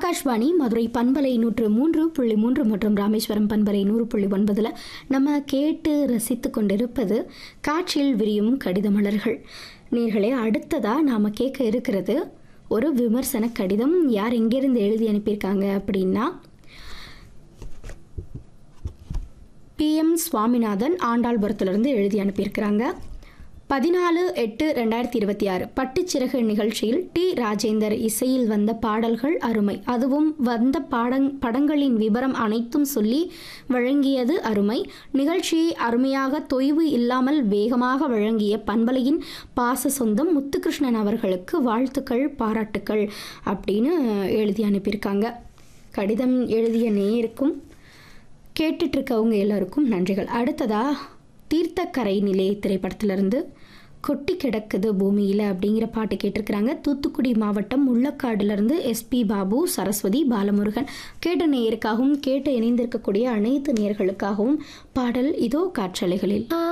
ஆகாஷ்வாணி மதுரை பண்பலை நூற்று மூன்று புள்ளி மூன்று மற்றும் ராமேஸ்வரம் பண்பலை நூறு புள்ளி ஒன்பதில் நம்ம கேட்டு ரசித்து கொண்டிருப்பது காற்றில் விரியும் கடித மலர்கள் நேர்களே அடுத்ததாக நாம் கேட்க இருக்கிறது ஒரு விமர்சன கடிதம் யார் எங்கேருந்து எழுதி அனுப்பியிருக்காங்க அப்படின்னா பிஎம் சுவாமிநாதன் ஆண்டாள்புரத்திலிருந்து எழுதி அனுப்பியிருக்கிறாங்க பதினாலு எட்டு ரெண்டாயிரத்தி இருபத்தி ஆறு பட்டுச்சிறகு நிகழ்ச்சியில் டி ராஜேந்தர் இசையில் வந்த பாடல்கள் அருமை அதுவும் வந்த பாடங் படங்களின் விவரம் அனைத்தும் சொல்லி வழங்கியது அருமை நிகழ்ச்சியை அருமையாக தொய்வு இல்லாமல் வேகமாக வழங்கிய பண்பலையின் பாச சொந்தம் முத்துகிருஷ்ணன் அவர்களுக்கு வாழ்த்துக்கள் பாராட்டுக்கள் அப்படின்னு எழுதி அனுப்பியிருக்காங்க கடிதம் எழுதிய நேருக்கும் கேட்டுட்டு இருக்கவங்க எல்லாருக்கும் நன்றிகள் அடுத்ததா தீர்த்தக்கரை நிலை திரைப்படத்திலிருந்து கொட்டி கிடக்குது பூமியில் அப்படிங்கிற பாட்டு கேட்டிருக்கிறாங்க தூத்துக்குடி மாவட்டம் முள்ளக்காடுலேருந்து எஸ்பி பாபு சரஸ்வதி பாலமுருகன் கேட்ட நேயருக்காகவும் கேட்டு இணைந்திருக்கக்கூடிய அனைத்து நேயர்களுக்காகவும் பாடல் இதோ காற்றலைகளில்